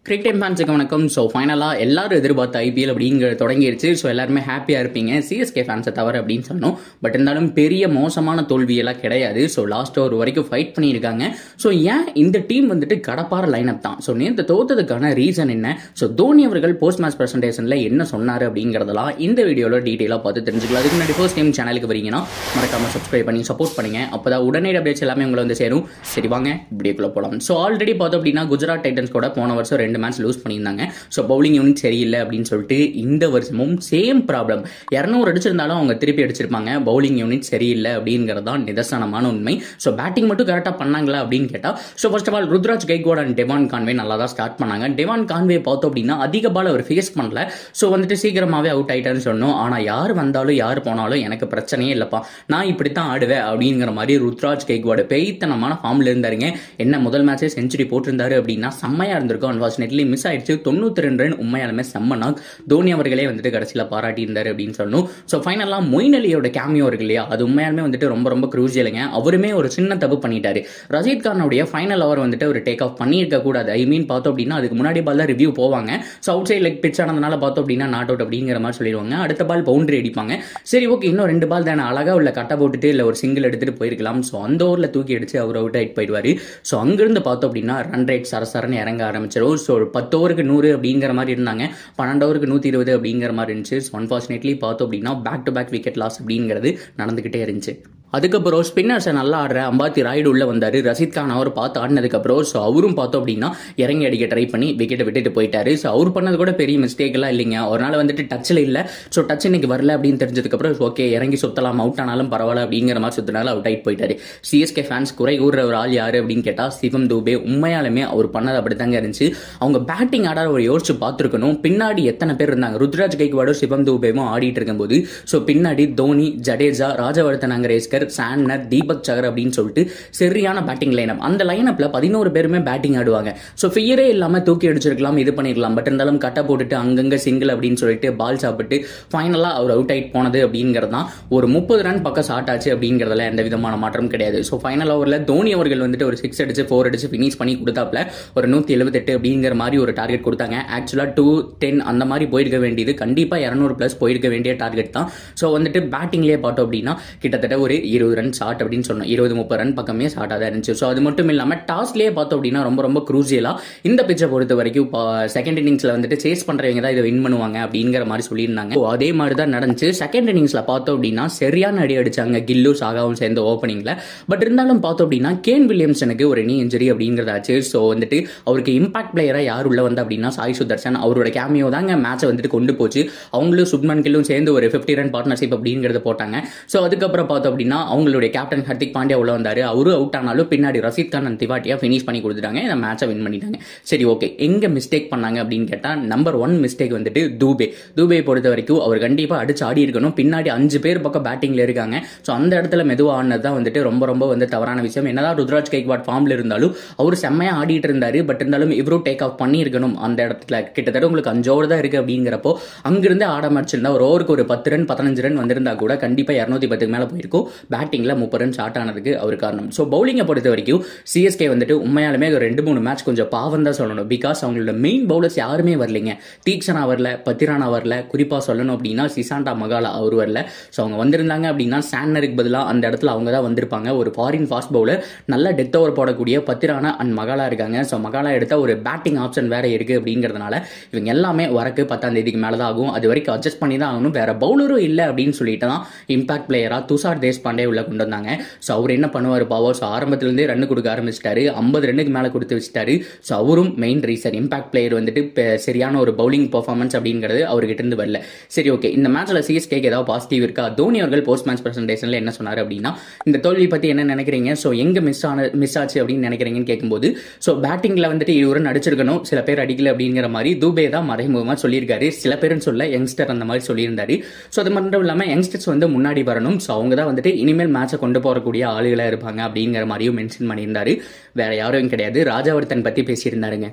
கிரிக் time ஃபேன்ஸுக்கு வணக்கம் so ஃபைனலாக எல்லாரும் எதிர்பார்த்த ஐபிஎல் அப்படிங்கிற தொடங்கிருச்சு ஸோ எல்லாருமே ஹாப்பியாக இருப்பீங்க சிஎஸ்கே ஃபேன்ஸை தவிர அப்படின்னு சொன்னோம் பட் இருந்தாலும் பெரிய மோசமான தோல்வியெல்லாம் கிடையாது ஸோ லாஸ்ட் ஓவர் வரைக்கும் ஃபைட் பண்ணியிருக்காங்க ஸோ ஏன் இந்த டீம் வந்துட்டு கடப்பார லைனப் தான் ஸோ நேற்று தோத்ததுக்கான ரீசன் என்ன ஸோ தோனி அவர்கள் போஸ்ட் மேட்ச் பிரசன்டேஷனில் என்ன சொன்னார் அப்படிங்கிறதெல்லாம் இந்த வீடியோவில் டீட்டெயிலாக பார்த்து தெரிஞ்சுக்கலாம் அதுக்கு முன்னாடி ஃபர்ஸ்ட் டைம் சேனலுக்கு வரீங்கன்னா மறக்காம சப்ஸ்கிரைப் பண்ணி சப்போர்ட் பண்ணுங்க அப்போ உடனே அப்டேட்ஸ் எல்லாமே உங்களை வந்து சேரும் சரி வாங்க இப்படிக்குள்ள போகலாம் ஸோ ஆல்ரெடி பார்த்தோம் அப்படின்னா குஜராத் டைட்டன்ஸ் கூட போன வருஷம் ரெண்டு மேட்ச் லூஸ் பண்ணியிருந்தாங்க ஸோ பவுலிங் யூனிட் சரியில்லை அப்படின்னு சொல்லிட்டு இந்த வருஷமும் சேம் ப்ராப்ளம் இரநூறு அடிச்சிருந்தாலும் அவங்க திருப்பி அடிச்சிருப்பாங்க பவுலிங் யூனிட் சரியில்லை அப்படிங்கிறது தான் நிதர்சனமான உண்மை ஸோ பேட்டிங் மட்டும் கரெக்டாக பண்ணாங்களா அப்படின்னு கேட்டால் so first of all Ruturaj Gaikwad and Devon Conway நல்லா தான் ஸ்டார்ட் பண்ணாங்க டெவான் கான்வே பார்த்தோம் அப்படின்னா அதிக பால் அவர் ஃபேஸ் பண்ணல ஸோ வந்துட்டு சீக்கிரமாகவே அவுட் ஆயிட்டான்னு சொன்னோம் ஆனால் யார் வந்தாலும் யார் போனாலும் எனக்கு பிரச்சனையே இல்லைப்பா நான் இப்படி தான் ஆடுவேன் அப்படிங்கிற மாதிரி ருத்ராஜ் கைக்வாடு பெய்த்தனமான ஃபார்ம்ல இருந்தாருங்க என்ன முதல் மேட்சே செஞ்சுரி போட்டிருந்தாரு அப்படின்னா செம்மையா இருந்திருக்கும் அன்பார்ச்சுனேட்லி மிஸ் ஆயிடுச்சு தொண்ணூத்தி ரெண்டு ரன் உண்மையாலுமே செம்ம நாக் தோனி அவர்களே வந்துட்டு கடைசியில் பாராட்டி இருந்தாரு அப்படின்னு சொல்லணும் ஸோ ஃபைனலாக மொயின் அலியோட கேமியோ இருக்கு இல்லையா அது உண்மையாலுமே வந்துட்டு ரொம்ப ரொம்ப க்ரூசியலுங்க அவருமே ஒரு சின்ன தப்பு பண்ணிட்டாரு ரஷீத் கானுடைய ஃபைனல் ஓவர் வந்துட்டு ஒரு டேக் ஆஃப் பண்ணியிருக்க கூடாது ஐ மீன் பார்த்தோம் அப்படின்னா அதுக்கு முன்னாடி பால் தான் ரிவ்யூ போவாங்க so outside leg pitch ஆனதுனால பார்த்தோம் அப்படின்னா நாட் அவுட் அப்படிங்கிற மாதிரி சொல்லிடுவாங்க அடுத்த பால் பவுண்டரி அடிப்பாங்க சரி ஓகே இன்னும் ரெண்டு பால் தானே அழகா உள்ள கட்டை போட்டுட்டு இல்லை ஒரு சிங்கிள் எடுத்துட்டு போயிருக்கலாம் ஸோ அந்த ஓவரில் தூக்கி அடிச்சு அவர் அவுட் ஆகிட்டு போயிடுவார் ஸோ அங்கிருந்து பார்த்தோம் அப்படின்னா ரன் ரேட் சரசரன்னு இறங்க ஆரம்பிச்சிடும் ஸோ பத்து ஓவருக்கு நூறு அப்படிங்கிற மாதிரி இருந்தாங்க பன்னெண்டு ஓவருக்கு நூற்றி இருபது அப்படிங்கிற மாதிரி இருந்துச்சு ஸோ அன்ஃபார்ச்சுனேட்லி பார்த்தோம் அப்படின்னா back to back wicket loss அப்படிங்கிறது நடந்துகிட்டே இருந்துச்சு அதுக்கப்புறம் ஸ்பின்னர்ஸை நல்லா ஆடுற அம்பாத்தி ராய்டு உள்ள வந்தாரு ரஷீத் கான் அவர் பார்த்து ஆடினதுக்கப்புறம் ஸோ அவரும் பார்த்தோம் அப்படின்னா இறங்கி அடிக்க ட்ரை பண்ணி விக்கெட்டை விட்டுட்டு போயிட்டாரு ஸோ அவர் பண்ணது கூட பெரிய மிஸ்டேக் எல்லாம் இல்லைங்க ஒரு நாள் வந்துட்டு டச்சில் இல்லை ஸோ டச் இன்னைக்கு வரல அப்படின்னு தெரிஞ்சதுக்கப்புறம் ஓகே இறங்கி சுத்தலாம் அவுட் ஆனாலும் பரவாயில்ல அப்படிங்கிற மாதிரி சுத்தினாலும் அவுட் ஆகிட்டு போயிட்டாரு சிஎஸ்கே ஃபேன்ஸ் குறை கூறுற ஒரு ஆள் யாரு அப்படின்னு கேட்டால் சிவம் தூபே உண்மையாலுமே அவர் பண்ணது அப்படித்தாங்க இருந்துச்சு அவங்க பேட்டிங் ஆட ஒரு யோசிச்சு பார்த்துருக்கணும் பின்னாடி எத்தனை பேர் இருந்தாங்க ருத்ராஜ் கைக்வாடும் சிவம் தூபேவும் ஆடிட்டு இருக்கும்போது ஸோ பின்னாடி தோனி ஜடேஜா ராஜவர்தன் அங்கரேஸ்கர் சான்னர் தீபக் சகர் அப்படின்னு சொல்லிட்டு சரியான பேட்டிங் லைனப் அந்த லைனப்ல பதினோரு பேருமே பேட்டிங் ஆடுவாங்க ஸோ ஃபியரே இல்லாம தூக்கி அடிச்சிருக்கலாம் இது பண்ணிருக்கலாம் பட் இருந்தாலும் கட்டை போட்டுட்டு அங்கங்க சிங்கிள் அப்படின்னு சொல்லிட்டு பால் சாப்பிட்டு ஃபைனலா அவர் அவுட் ஆயிட்டு போனது அப்படிங்கிறது தான் ஒரு முப்பது ரன் பக்கம் ஷார்ட் ஆச்சு அப்படிங்கிறதுல எந்த விதமான மாற்றம் கிடையாது ஸோ ஃபைனல் ஓவரில் தோனி அவர்கள் வந்துட்டு ஒரு சிக்ஸ் அடிச்சு ஃபோர் அடிச்சு ஃபினிஷ் பண்ணி கொடுத்தாப்ல ஒரு நூற்றி எழுபத்தெட்டு அப்படிங்கிற மாதிரி ஒரு டார்கெட் கொடுத்தாங்க ஆக்சுவலாக டூ டென் அந்த மாதிரி போயிருக்க வேண்டியது கண்டிப்பாக இரநூறு ப்ளஸ் போயிருக்க வேண்டிய டார்கெட் தான் ஸோ வந்துட்டு பேட்டிங்லேயே பார்த்தோம் அப்படின்னா கிட்டத்தட்ட ஒரு இருபது ரன் ஷார்ட் அப்படின்னு சொன்னோம் இருபது முப்பது ரன் பக்கமே ஷார்ட்டாக தான் இருந்துச்சு ஸோ அது மட்டும் இல்லாமல் டாஸ்லேயே பார்த்தோம் அப்படின்னா ரொம்ப ரொம்ப க்ரூசியலாக இந்த பிச்சை பொறுத்த வரைக்கும் செகண்ட் இன்னிங்ஸில் வந்துட்டு சேஸ் பண்ணுறவங்க தான் இதை வின் பண்ணுவாங்க அப்படிங்கிற மாதிரி சொல்லியிருந்தாங்க ஸோ அதே மாதிரி தான் நடந்துச்சு செகண்ட் இன்னிங்ஸில் பார்த்தோம் அப்படின்னா சரியான அடி அடிச்சாங்க கில்லு சாகாவும் சேர்ந்த ஓப்பனிங்கில் பட் இருந்தாலும் பார்த்தோம் அப்படின்னா கேன் வில்லியம்சனுக்கு ஒரு நீ இன்ஜுரி அப்படிங்கிறதாச்சு ஸோ வந்துட்டு அவருக்கு இம்பாக்ட் பிளேயராக யார் உள்ள வந்து அப்படின்னா சாய் சுதர்சன் அவரோட கேமியோ தாங்க மேட்சை வந்துட்டு கொண்டு போச்சு அவங்களும் சுப்மன் கில்லும் சேர்ந்து ஒரு ஃபிஃப்டி ரன் பார்ட்னர்ஷிப் அப்படிங்கிறத போட்டாங்க ஸோ அதுக்கப்புறம் பார்த்தோம் அப்படின்னா அவங்களுடைய கேப்டன் ஹர்திக் பாண்டியா உள்ள வந்தாரு அவரும் அவுட் ஆனாலும் பின்னாடி ரஷீத் கான் அண்ட் திவாட்டியா ஃபினிஷ் பண்ணி கொடுத்துட்டாங்க இந்த மேட்சை வின் பண்ணிட்டாங்க சரி ஓகே எங்க மிஸ்டேக் பண்ணாங்க அப்படின்னு கேட்டால் நம்பர் ஒன் மிஸ்டேக் வந்துட்டு தூபே தூபே பொறுத்த வரைக்கும் அவர் கண்டிப்பாக அடிச்சு ஆடி இருக்கணும் பின்னாடி அஞ்சு பேர் பக்கம் பேட்டிங்ல இருக்காங்க ஸோ அந்த இடத்துல மெதுவாக ஆனது தான் வந்துட்டு ரொம்ப ரொம்ப வந்து தவறான விஷயம் என்னதான் ருத்ராஜ் கைக்வாட் ஃபார்ம்ல இருந்தாலும் அவர் செம்மையா ஆடிட்டு இருந்தாரு பட் இருந்தாலும் இவரும் டேக் ஆஃப் பண்ணியிருக்கணும் அந்த இடத்துல கிட்டத்தட்ட உங்களுக்கு அஞ்சு ஓவர் தான் இருக்கு அப்படிங்கிறப்போ அங்கிருந்து ஆட மடிச்சிருந்தா ஒரு ஓவருக்கு ஒரு பத்து ரன் பதினஞ்சு ரன் வந்திருந்தா கூட கண்டிப்பாக இரநூத்தி பத்துக்கு மேலே போயிருக்கும் பேட்டிங்ல முப்பது ரன் ஷார்ட் ஆனதுக்கு அவர் காரணம் ஸோ பவுலிங்கை பொறுத்த வரைக்கும் சிஎஸ்கே வந்துட்டு உண்மையாலுமே ஒரு ரெண்டு மூணு மேட்ச் கொஞ்சம் பாவம் தான் சொல்லணும் பிகாஸ் அவங்களோட மெயின் பவுலர்ஸ் யாருமே வரலைங்க தீக்ஷனா வரல பத்திரானா வரல குறிப்பாக சொல்லணும் அப்படின்னா சிசாண்டா மகாலா அவர் வரல ஸோ அவங்க வந்திருந்தாங்க அப்படின்னா சான்னருக்கு பதிலாக அந்த இடத்துல அவங்க தான் வந்திருப்பாங்க ஒரு ஃபாரின் ஃபாஸ்ட் பவுலர் நல்ல டெத் ஓவர் போடக்கூடிய பத்திரானா அண்ட் மகாலா இருக்காங்க ஸோ மகாலா எடுத்த ஒரு பேட்டிங் ஆப்ஷன் வேற இருக்கு அப்படிங்கிறதுனால இவங்க எல்லாமே வரக்கு பத்தாம் தேதிக்கு மேலே தான் ஆகும் அது வரைக்கும் அட்ஜஸ்ட் பண்ணி தான் ஆகணும் வேற பவுலரும் இல்லை அப்படின்னு சொல்லிட்டு தான் இம்பாக்ட் பிளேயராக துஷார் தேஷ்பாண்டே உள்ள கொண்டு வந்தாங்க ஸோ அவர் என்ன பண்ணுவார் பாவோ ஸோ ஆரம்பத்திலேருந்தே ரன் கொடுக்க ஆரம்பிச்சிட்டாரு ஐம்பது ரன்னுக்கு மேலே கொடுத்து வச்சிட்டாரு ஸோ அவரும் மெயின் ரீசன் இம்பாக்ட் பிளேயர் வந்துட்டு இப்ப சரியான ஒரு பவுலிங் பர்ஃபார்மன்ஸ் அப்படிங்கிறது அவர்கிட்ட இருந்து வரல சரி ஓகே இந்த மேட்ச்ல சிஎஸ்கேக்கு ஏதாவது பாசிட்டிவ் இருக்கா தோனி அவர்கள் போஸ்ட் மேட்ச் பிரசன்டேஷன்ல என்ன சொன்னார் அப்படின்னா இந்த தோல்வி பத்தி என்ன நினைக்கிறீங்க ஸோ எங்க மிஸ் ஆன மிஸ் ஆச்சு அப்படின்னு நினைக்கிறீங்கன்னு கேட்கும்போது ஸோ பேட்டிங்ல வந்துட்டு இவரு நடிச்சிருக்கணும் சில பேர் அடிக்கல அப்படிங்கிற மாதிரி தூபே தான் மறைமுகமாக சொல்லியிருக்காரு சில பேருன்னு சொல்ல யங்ஸ்டர் அந்த மாதிரி சொல்லியிருந்தாரு ஸோ அது மட்டும் இல்லாமல் யங்ஸ்டர்ஸ் வந்து முன்னாடி வரணும் ஸோ அவங்க தான் வந்துட்டு இனிமேல் மேட்சை கொண்டு போகக்கூடிய ஆளுகளாக இருப்பாங்க அப்படிங்கிற மாதிரியும் மென்ஷன் பண்ணியிருந்தாரு வேற யாரும் கிடையாது ராஜவர்தன் பற்றி பேசியிருந்தாருங்க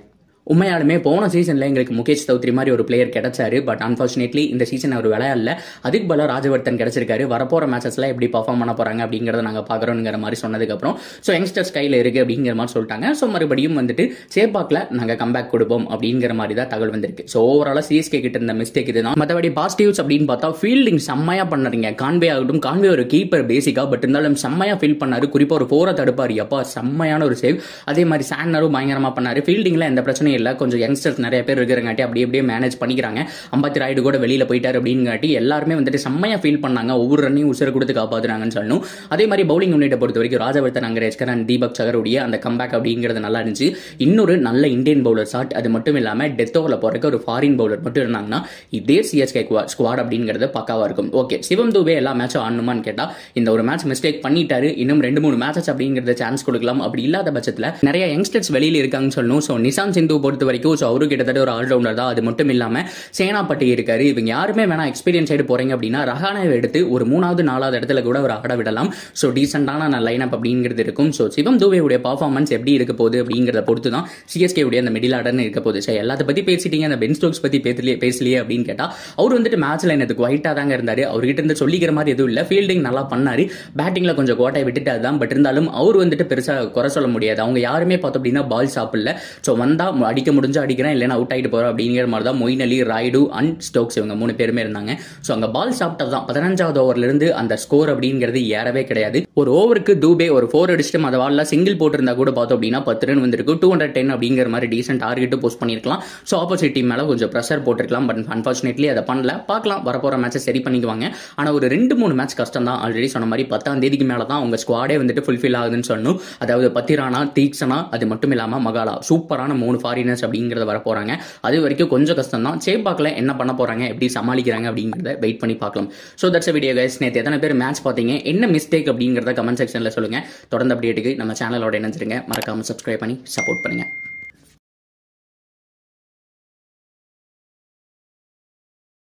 உண்மையாலுமே போன சீசனில் எங்களுக்கு முகேஷ் சௌத்ரி மாதிரி ஒரு பிளேயர் கிடைச்சாரு பட் அன்ஃபார்ச்சுனேட்லி இந்த சீசன் அவர் விளையாடல அதுக்கு பதிலாக ராஜவர்தன் கிடைச்சிருக்காரு வரப்போற மேட்சஸ்ல எப்படி பர்ஃபார்ம் பண்ண போறாங்க அப்படிங்கறத நாங்க பாக்குறோங்கிற மாதிரி சொன்னதுக்கப்புறம் ஸோ யங்ஸ்டர்ஸ் கையில் இருக்கு அப்படிங்கிற மாதிரி சொல்லிட்டாங்க ஸோ மறுபடியும் வந்துட்டு சேப்பாக்ல நாங்க கம்பேக் கொடுப்போம் அப்படிங்கிற மாதிரி தான் தகவல் வந்திருக்கு ஸோ ஓவராலா சிஎஸ்கே கிட்ட இருந்த மிஸ்டேக் இதுதான் மற்றபடி பாசிட்டிவ்ஸ் அப்படின்னு பார்த்தா ஃபீல்டிங் செம்மையா பண்ணறீங்க கான்வே ஆகட்டும் கான்வே ஒரு கீப்பர் பேசிக்கா பட் இருந்தாலும் செம்மையா ஃபீல் பண்ணாரு குறிப்பா ஒரு ஃபோரை தடுப்பாரு அப்பா செம்மையான ஒரு சேவ் அதே மாதிரி சாண்டரும் பயங்கரமா பண்ணாரு ஃபீல்டிங்ல எந்த பிரச்சனையும் இல்லை கொஞ்சம் யங்ஸ்டர்ஸ் நிறைய பேர் இருக்கிறங்காட்டி அப்படியே அப்படியே மேனேஜ் பண்ணிக்கிறாங்க அம்பத்தி ராய்டு கூட வெளியில போயிட்டாரு அப்படிங்காட்டி எல்லாருமே வந்துட்டு செம்மையா ஃபீல் பண்ணாங்க ஒவ்வொரு ரன்னையும் உசுர கொடுத்து காப்பாத்துறாங்கன்னு சொல்லணும் அதே மாதிரி பவுலிங் யூனிட்டை பொறுத்த வரைக்கும் ராஜவர்தன் அங்கரேஜ்கர் அண்ட் தீபக் சகருடைய அந்த கம்பேக் அப்படிங்கிறது நல்லா இருந்துச்சு இன்னொரு நல்ல இந்தியன் பவுலர் ஷாட் அது மட்டும் இல்லாம டெத் ஓவரில் போறதுக்கு ஒரு ஃபாரின் பவுலர் மட்டும் இருந்தாங்கன்னா இதே சிஎஸ்கே ஸ்குவாட் அப்படிங்கிறது பக்காவா இருக்கும் ஓகே சிவம் தூபே எல்லா மேட்சும் ஆடணுமான்னு கேட்டா இந்த ஒரு மேட்ச் மிஸ்டேக் பண்ணிட்டாரு இன்னும் ரெண்டு மூணு மேட்சஸ் அப்படிங்கிறத சான்ஸ் கொடுக்கலாம் அப்படி இல்லாத பட்சத்தில் நிறைய யங்ஸ்டர்ஸ் வெளியில இருக்காங்கன்னு சொல்லணும் ஸோ நிசாம் சிந்து பொறுத்த வரைக்கும் ஸோ அவரு கிட்டத்தட்ட ஒரு ஆல்ரவுண்டர் தான் அது மட்டும் இல்லாம சேனாப்பட்டி இருக்காரு இவங்க யாருமே வேணா எக்ஸ்பீரியன்ஸ் சைடு போறீங்க அப்படின்னா ரஹானாவை எடுத்து ஒரு மூணாவது நாலாவது இடத்துல கூட ஒரு ஆட விடலாம் ஸோ டீசென்டான லைன் அப் அப்படிங்கிறது இருக்கும் ஸோ சிவம் தூவேவுடைய பர்ஃபார்மன்ஸ் எப்படி இருக்க போகுது அப்படிங்கிறத பொறுத்து தான் சிஎஸ்கே உடைய அந்த மிடில் ஆர்டர்னு இருக்க போகுது ஸோ எல்லாத்த பத்தி பேசிட்டீங்க அந்த பென் ஸ்டோக்ஸ் பத்தி பேசலையே பேசலையே அப்படின்னு கேட்டா அவர் வந்துட்டு மேட்ச்ல எனக்கு ஒயிட்டா தாங்க இருந்தாரு அவர்கிட்ட இருந்து சொல்லிக்கிற மாதிரி எதுவும் இல்லை ஃபீல்டிங் நல்லா பண்ணாரு பேட்டிங்ல கொஞ்சம் கோட்டை விட்டுட்டு அதுதான் பட் இருந்தாலும் அவர் வந்துட்டு பெருசா குறை சொல்ல முடியாது அவங்க யாருமே பார்த்தோம் அப்படின்னா பால் சாப்பிடல ஸோ வந்தா அடிக்க முடிஞ்சா அடிக்கிறேன் இல்லைன்னா அவுட் ஆகிட்டு போறோம் அப்படிங்கிற மாதிரி தான் Moeen Ali Rayudu and Stokes இவங்க மூணு பேருமே இருந்தாங்க ஸோ அங்க பால் சாப்பிட்டது தான் பதினஞ்சாவது ஓவர்ல இருந்து அந்த ஸ்கோர் அப்படிங்கிறது ஏறவே கிடையாது ஒரு ஓவருக்கு தூபே ஒரு ஃபோர் அடிச்சுட்டு மத வால்ல சிங்கிள் போட்டிருந்தா கூட பார்த்தோம் அப்படின்னா பத்து ரன் வந்திருக்கு டூ ஹண்ட்ரட் டென் அப்படிங்கிற மாதிரி டீசென்ட் டார்கெட் போஸ்ட் பண்ணிருக்கலாம் ஸோ ஆப்போசிட் டீம் மேல கொஞ்சம் ப்ரெஷர் போட்டிருக்கலாம் பட் அன்பார்ச்சுனேட்லி அதை பண்ணல பார்க்கலாம் வரப்போற மேட்சை சரி பண்ணிக்குவாங்க ஆனா ஒரு ரெண்டு மூணு மேட்ச் கஷ்டம் தான் ஆல்ரெடி சொன்ன மாதிரி பத்தாம் தேதிக்கு மேல தான் அவங்க ஸ்குவாடே வந்துட்டு ஃபுல்ஃபில் ஆகுதுன்னு சொல்லணும் அதாவது பத்திரானா தீக்ஷனா அது மட்டும் இல்லாம மகாலா சூப்பரான மூணு ஃபாரினர்ஸ் அப்படிங்கறத வர போறாங்க அது வரைக்கும் கொஞ்சம் கஷ்டம் தான் சேப்பாக்கில் என்ன பண்ண போறாங்க எப்படி சமாளிக்கிறாங்க அப்படிங்கறத வெயிட் பண்ணி பார்க்கலாம் ஸோ தட்ஸ் வீடியோ கைஸ் நேற்று எத்தனை பேர் மேட்ச் பார்த்தீங்க என்ன மிஸ்டேக் அப்படிங்கறத கமெண்ட் செக்ஷன்ல சொல்லுங்க தொடர்ந்து அப்டேட்டுக்கு நம்ம சேனலோட இணைஞ்சிருங்க மறக்காம சப்ஸ்கிரைப் பண்ணி சப்போர்ட் பண்ணுங்க